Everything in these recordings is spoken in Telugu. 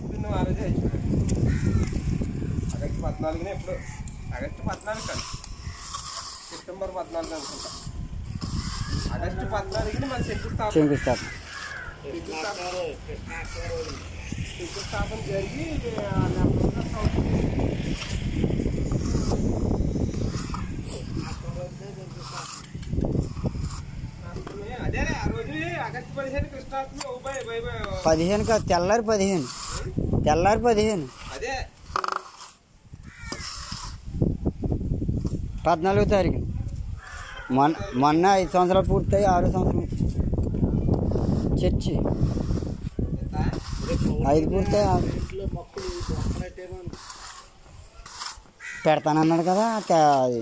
నిన్న ఆ రోజే అయిపోయింది. ఆగస్టు పద్నాలుగునే ఎప్పుడు ఆగస్టు పద్నాలుగు కాదు సెప్టెంబర్ పద్నాలుగు అనుకుంటా ఆగస్టు పద్నాలుగుని మన శంకుస్థాపన శంకుస్థాపన శంకుస్థాపన జరిగి ఆ నెల రోజుల సంవత్సరం అదే ఆ రోజు ఆగస్టు పదిహేను కృష్ణాష్టమి ఓ బై బై బై పదిహేను కాదు తెల్లారి పదిహేను తెల్లారి పదిహేను అదే పద్నాలుగో తారీఖు మొన్న మొన్న ఐదు సంవత్సరాలు పూర్తయి ఆరో సంవత్సరం వచ్చింది. చర్చి ఎంత ఐదు పూర్తయి ఆరు పెడతానన్నాడు కదా తే- అది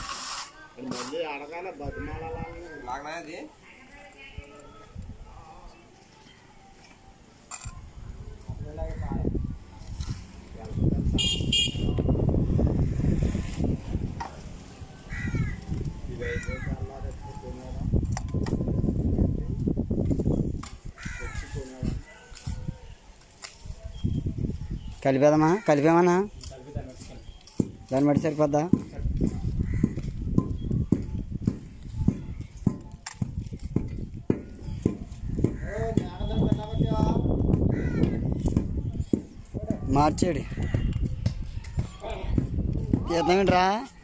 లాగనా అది కలిపేదమ్మా కలిపేమన్నా దాన్ని బట్టి సరిపోద్దా మార్చాడు తీద్దామేంట్రా